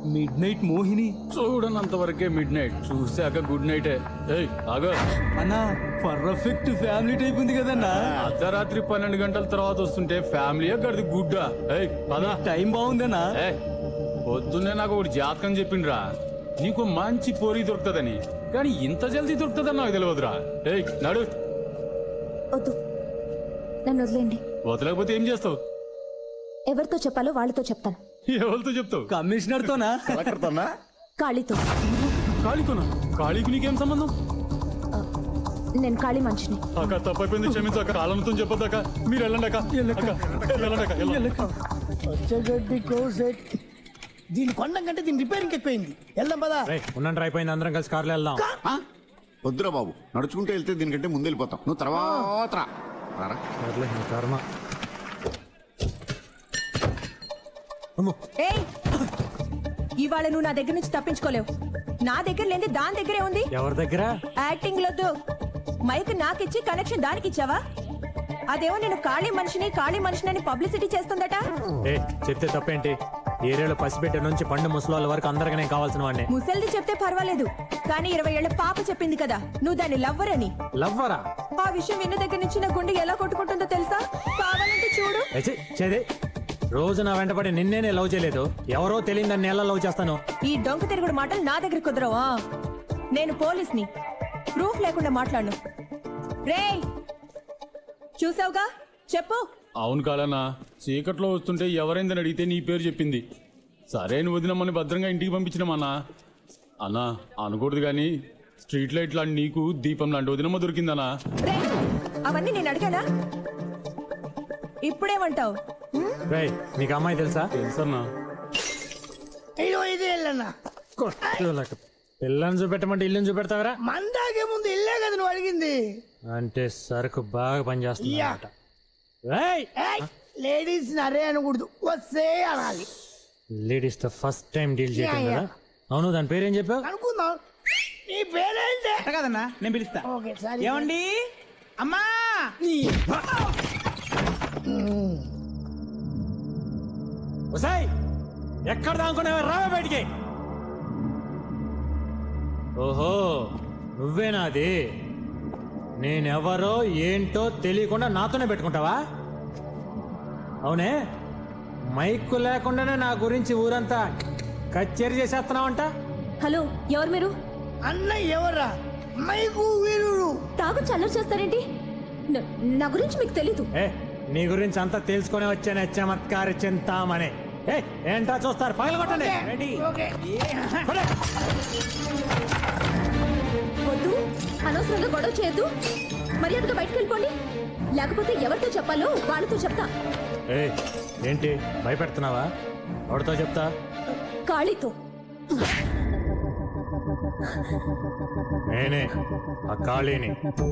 Mid night Mohini చూడనంత వరకే mid night చూసాక good నైటే ఏయ్ ఆగో అన్నా పర్ఫెక్ట్ ఫ్యామిలీ టైప్ ఉంది కదన్నా అర్ధరాత్రి పన్నెండు గంటల తర్వాత వస్తుంటే ఫ్యామిలీ గడిది గుడ్డా ఏయ్ పదా టైం బాగుందన్నా ఏయ్ పొద్దున్నే నాకు ఒకటి జాతకం చెప్పిండ్రా నీకు మంచి పోరి దొరుకుతుందని కానీ ఇంత జల్దీ దొరుకుతుందని నాకు తెలియదురా ఏయ్ నడు వద్దు నన్ను వదిలేండి వదలకపోతే ఏం చేస్తావు ఎవరితో చెప్పాలో వాళ్ళతో చెప్తాను ఎవరితో చెప్తావు కమిషనర్ తోనా కలెక్టర్తోనా ఖాళీతో ఖాళీకునా ఖాళీకు నీకేం సంబంధం ఆ, నేను ఖాళీ మనిషిని అక్క తప్పైపోయింది క్షమించక కాలంతో చెప్పొద్దక్క మీరు వెళ్ళండి అక్క అక్క, వెళ్ళండి అక్క వెళ్ళండి. వచ్చేగడ్డి కోసెట్ దీని కొండం కంటే దీని రిపేరింగ్ ఎక్కువైంది వెళ్దాం పదా ఉన్నంటే అయిపోయింది అందరం కలిసి కార్లో వెళ్దాం ఆ? వద్దురా బాబు నడుచుకుంటూ వెళ్తే దీనికంటే ముందు వెళ్ళిపోతాం నువ్వు తర్వాత రా. రారా సర్లే, నీ కర్మ అమ్మో, ఏయ్ ఇవాళ నువ్వు నా దగ్గర నుంచి తప్పించుకోలేవు నా దగ్గర లేని దాని దగ్గరే ఉంది ఎవరి దగ్గర యాక్టింగ్ లొద్దు మైక్ నాకిచ్చి కనెక్షన్ దానికి ఇచ్చావా అదేమో నేను ఖాళీ మనిషిని ఖాళీ మనిషిని అని పబ్లిసిటీ చేస్తుందట ఏ చెప్తే తప్పేంటి ఏరియాలో పసిబిడ్డ నుంచి పండు ముసలాళ్ళ వరకు అందరికీ నేను కావాల్సిన వాడిని ముసల్ది చెప్తే పర్వాలేదు కానీ ఇరవై ఏళ్ల పాప చెప్పింది కదా నువ్వు దాన్ని లవ్వర్ అని లవ్వరా ఆ విషయం విన్న దగ్గర నుంచి నా గుండె ఎలా కొట్టుకుంటుందో తెలుసా కావాలంటే చూడు ఏ ఛీ, చేదే రోజు నా వెంటపడి నిన్నేనే లవ్ చేయలేదు ఎవరో తెలియని దాన్ని ఎలా లవ్ చేస్తాను ఈ డొంక తిరుగుడు మాటలు నా దగ్గర కుదరవా నేను పోలీస్ని ప్రూఫ్ లేకుండా మాట్లాడను రేయ్ చూసావుగా చెప్పు అవును కాదన్నా చీకట్లో వస్తుంటే ఎవరైందని అడిగితే నీ పేరు చెప్పింది సరే నువ్వు వదినమ్మని భద్రంగా ఇంటికి పంపించినామన్నా అన్నా అనకూడదు కానీ స్ట్రీట్ లైట్ లాంటి నీకు దీపం లాంటి వదినమ్మ దొరికిందన్నా రేయ్ అవన్నీ నేను అడిగానా ఇప్పుడేమంటావు రేయ్ నీకు అమ్మాయి తెలుసా తెలుసన్నా ఇదిగో ఇది వెళ్ళన్నా కొట్టులక. పిల్లని చూపెట్టమంటే ఇల్లుని చూపెడతావరా మందాకే ముందు ఇల్లే కదా నువ్వు అడిగింది అంటే సరుకు బాగా పనిచేస్తుంది యా. అన్నమాట. రేయ్ లేడీస్ అరే అనకూడదు వస్తే అనాలి లేడీస్ తో ఫస్ట్ టైం డీల్ చేయటం యా, యా. కదా అవును దాని పేరేం చెప్పావు అనుకుందాం నీ పేరేంటే కదన్నా నేను పిలుస్తా ఓకే సరే ఏమండి అమ్మా ఒసాయ్ ఎక్కడ దానుకున్నావా రావే బయటికి ఓహో నువ్వేనా అది నేనెవరో ఏంటో తెలియకుండా నాతోనే పెట్టుకుంటావా అవునే మైక్ లేకుండానే నా గురించి ఊరంతా కచేరీ చేసేస్తున్నావంట హలో ఎవరు మీరు అన్న ఎవరా మైకు వీరుడు తాగు చల్లర చేస్తారేంటి న- నా గురించి మీకు తెలీదు ఏ నీ గురించి అంతా తెలుసుకొని వచ్చానే చమత్కారి చింతామని ఏ ఏంటా చూస్తారు పగలగొట్టండి రెడీ ఓకే పడే. వద్దు అనవసరంగా గొడవ చేయొద్దు మర్యాదగా బయటకు వెళ్ళిపోండి లేకపోతే ఎవరితో చెప్పాలో వాళ్ళతో చెప్తా ఏ ఏంటి భయపెడుతున్నావా ఎవరితో చెప్తా ఖాళీతో నేనే ఆ ఖాళీని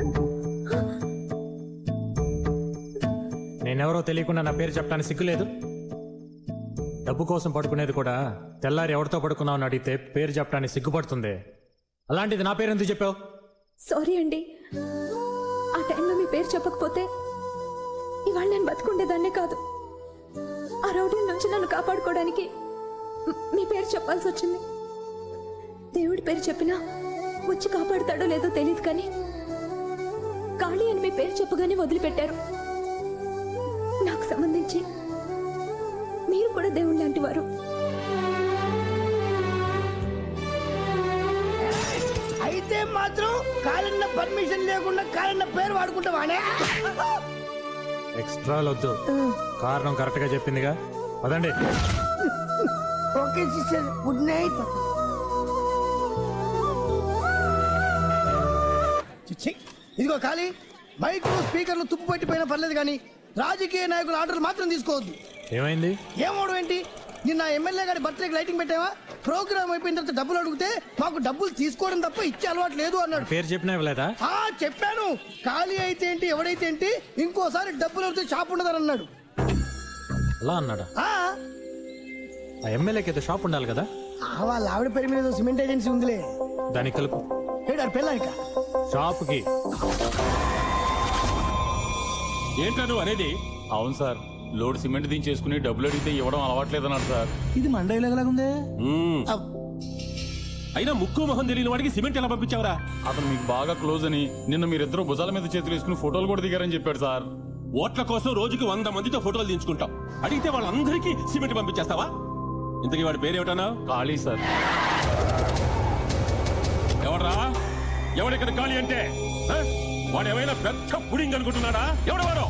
నేనెవరో తెలియకుండా నా పేరు చెప్పడానికి సిగ్గులేదు డబ్బు కోసం పడుకునేది కూడా తెల్లారి ఎవరితో పడుకున్నావు అని అడిగితే పేరు చెప్పడానికి సిగ్గుపడుతుంది అలాంటిది నా పేరు ఎందుకు చెప్పావు సారీ అండి ఆ టైంలో మీ పేరు చెప్పకపోతే ఇవాళ నేను బతుకుండేదాన్నే కాదు ఆ రౌడీ నుంచి నన్ను కాపాడుకోవడానికి మ్- మీ పేరు చెప్పాల్సి వచ్చింది దేవుడి పేరు చెప్పినా వచ్చి కాపాడుతాడో లేదో తెలియదు కానీ ఖాళీ అని మీ పేరు చెప్పగానే వదిలిపెట్టారు నాకు సంబంధించి మీరు కూడా దేవుడు లాంటి వారు అయితే మాత్రం కాలన్న పర్మిషన్ లేకుండా కాలన్న పేరు వాడుకుంటావానే ఎక్స్ట్రా వద్దు కారణం కరెక్ట్ గా చెప్పిందిగా పదండి ఓకే సిస్టర్ గుడ్ నైట్ చిచ్చి ఇదిగో ఖాళీ మైకులు స్పీకర్లు తుప్పు పట్టిపోయినా పర్లేదు కానీ రాజకీయ నాయకుల ఆర్డర్లు మాత్రం తీసుకోవద్దు ఏమైంది ఏమోడు ఏంటి నిన్న ఎమ్మెల్యే గారి బర్త్డేకి లైటింగ్ పెట్టావా ప్రోగ్రామ్ అయిపోయిన తర్వాత డబ్బులు అడిగితే మాకు డబ్బులు తీసుకోవడం తప్ప ఇచ్చే అలవాటు లేదు అన్నాడు పేరు చెప్పినా ఇవ్వలేదా ఆ చెప్పాను ఖాళీ అయితే ఏంటి ఎవడైతే ఏంటి ఇంకోసారి డబ్బులు అడిగితే షాప్ ఉండదని అన్నాడు అలా అన్నాడా ఆ, ఆ ఎమ్మెల్యేకి అయితే షాప్ ఉండాలి కదా ఆ, వాళ్ళ ఆవిడ పేరు మీద ఏదో సిమెంట్ ఏజెన్సీ ఉందిలే దానికి కలుపు ఏడారు పెళ్ళానిక షాప్కి ఏంటో నువ్వు అనేది అవును సార్ లోడ్ సిమెంట్ దించేసుకుని డబ్బులు అడిగితే ఇవ్వడం అలవాట్లేదన్నాడు సార్ ఇది మన డైలాగ్ లాగుందే మ్మ్. అవ్. అయినా ముక్కు మొహం తెలియని వాడికి సిమెంట్ ఎలా పంపించావురా అతను మీకు బాగా క్లోజ్ అని నిన్న మీరిద్దరు భుజాల మీద చేతులు వేసుకుని ఫోటోలు కూడా దిగారని చెప్పాడు సార్ ఓట్ల కోసం రోజుకి వంద మందితో ఫోటోలు తీయించుకుంటాం అడిగితే వాళ్ళందరికీ సిమెంట్ పంపించేస్తావా ఇంతకీ వాడి పేరేమిటన్నా ఖాళీ సార్ ఎవడ్రా ఎవడిక్కడ ఖాళీ అంటే ఆ? వాడు ఏమైనా పెద్ద పుడింగ్ అనుకుంటున్నాడా ఎవడెవడో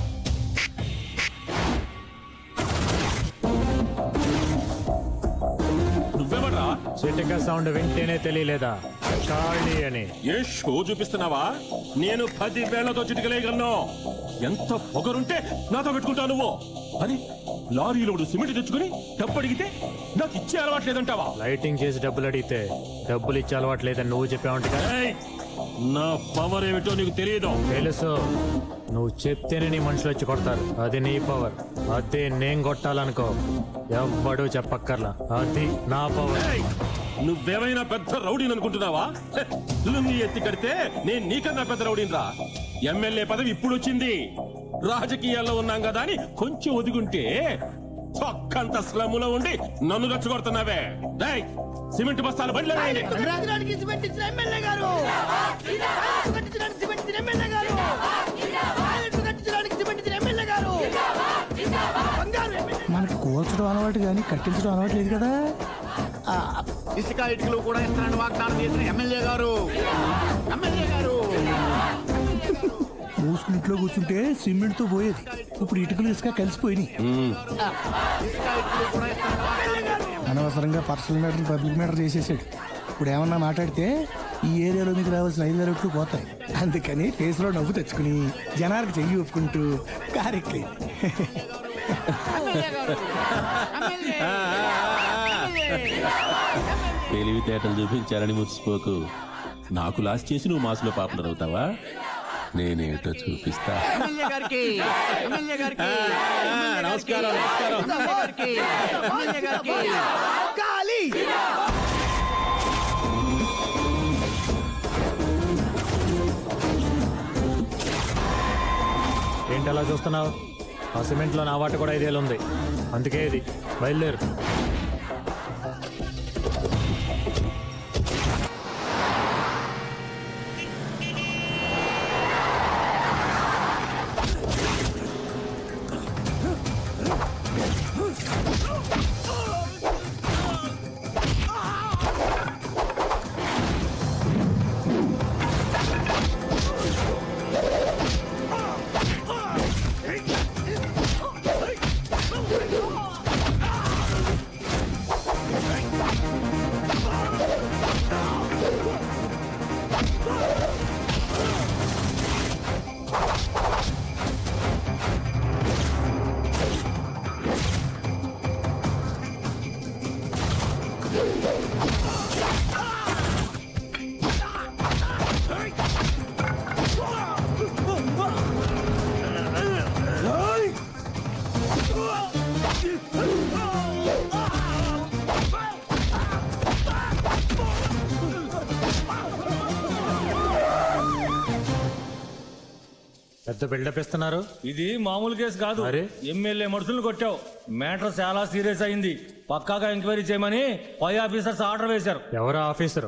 నువ్వెవడ్రా చిటిక సౌండ్ వింటేనే తెలియలేదా ఖాళీ అని ఏ షో చూపిస్తున్నావా నేను పది వేలతో చిటికలేయగలను ఎంత పొగరుంటే నాతో పెట్టుకుంటావు నువ్వు అని లారీలోడు సిమెంట్ తెచ్చుకుని డబ్బు అడిగితే నాకు ఇచ్చే అలవాట్లేదంటావా లైటింగ్ చేసి డబ్బులు అడిగితే డబ్బులు ఇచ్చే అలవాటు లేదని నువ్వు చెప్పావంట కదా ఏయ్! నా పవర్ ఏమిటో నీకు తెలియదు తెలుసు నువ్వు చెప్తేనే నీ మనుషులు వచ్చి కొడతారు అది నీ పవర్ అదే నేను కొట్టాలనుకో ఎవ్వడూ చెప్పక్కర్లా అది నా పవర్ ఏయ్! నువ్వేమైనా పెద్ద రౌడీని అనుకుంటున్నావా హె, లుంగి ఎత్తి కడితే నేను నీకన్నా పెద్ద రౌడీని రా ఎమ్మెల్యే పదవి ఇప్పుడు వచ్చింది రాజకీయాల్లో ఉన్నాం కదా అని కొంచెం ఒదిగుంటే పక్కంత స్లమ్ములో ఉండి నన్ను రెచ్చగొడుతున్నావే డేయ్, సిమెంట్ బస్తాలు బండిలో వేయండి. కట్టించడానికి సిమెంట్ ఇచ్చిన ఎమ్మెల్యే గారు టాయిలెట్లు కట్టించడానికి సిమెంట్ ఇచ్చిన ఎమ్మెల్యే గారు టాయిలెట్లు కట్టించడానికి సిమెంట్ ఇచ్చిన ఎమ్మెల్యే గారు బంగారు ఎమ్మెల్యే మనకి కూల్చడం అలవాటు కానీ కట్టించడం అలవాటు లేదు కదా ఇసుక ఇటుకలు కూడా ఇస్తానని వాగ్దానం చేసిన ఎమ్మెల్యే గారు ఎమ్మెల్యే గారు మూసుకుని ఇంట్లో కూర్చుంటే సిమెంట్ తో పోయేది ఇప్పుడు ఇటుకలు ఇసుక కలిసిపోయినాయి ఇసుక ఇటుకలు కూడా ఇస్తానని వాగ్దానం చేసిన అనవసరంగా పర్సనల్ మ్యాటర్ పబ్లిక్ మ్యాటర్ చేసేసాడు ఇప్పుడు ఏమన్నా మాట్లాడితే ఈ ఏరియాలో మీకు రావాల్సిన ఐదు వేల ఓట్లు పోతాయి అందుకని ఫేస్లో నవ్వు తెచ్చుకుని జనాలకు చెయ్యి ఒప్పుకుంటూ కారెక్కి తెలివితేటలు చూపించాలని మురిసిపోకు నాకు లాస్ట్ చేసి నువ్వు మాసులో పాపులర్ అవుతావా నేనేటో చూపిస్తా ఎమ్మెల్యే గారికి ఎమ్మెల్యే గారికి నమస్కారం నమస్కారం ఎమ్మెల్యే గారికి ఎమ్మెల్యే గారికి కాలి ఏంటి అలా చూస్తున్నావు ఆ సిమెంట్ లో నా వాట కూడా ఐదేళ్ళు ఉంది అందుకే ఇది బయలుదేరు పెద్ద బిల్డప్ ఇస్తున్నారు ఇది మామూలు కేసు కాదు మరి? ఎమ్మెల్యే మనుషులను కొట్టావు మ్యాటర్ చాలా సీరియస్ అయింది పక్కాగా ఎంక్వైరీ చేయమని పై ఆఫీసర్స్ ఆర్డర్ వేశారు ఎవరు ఆఫీసరు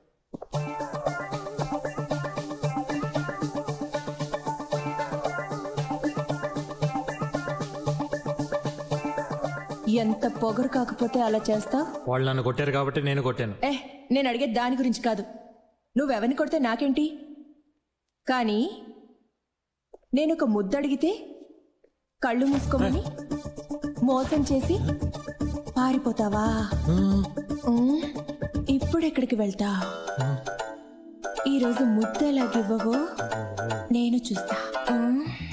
ఎంత పొగరు కాకపోతే అలా చేస్తా వాళ్ళు నన్ను కొట్టారు కాబట్టి నేను కొట్టాను ఏ నేను అడిగే దాని గురించి కాదు నువ్వెవరిని కొడితే నాకేంటి కానీ నేను ఒక ముద్దు అడిగితే కళ్ళు మూసుకోమని మోసం చేసి పారిపోతావా ఉమ్, ఇప్పుడు ఎక్కడికి వెళ్తా ఈరోజు ముద్దు ఎలాగివ్వవో నేను చూస్తా ఉమ్.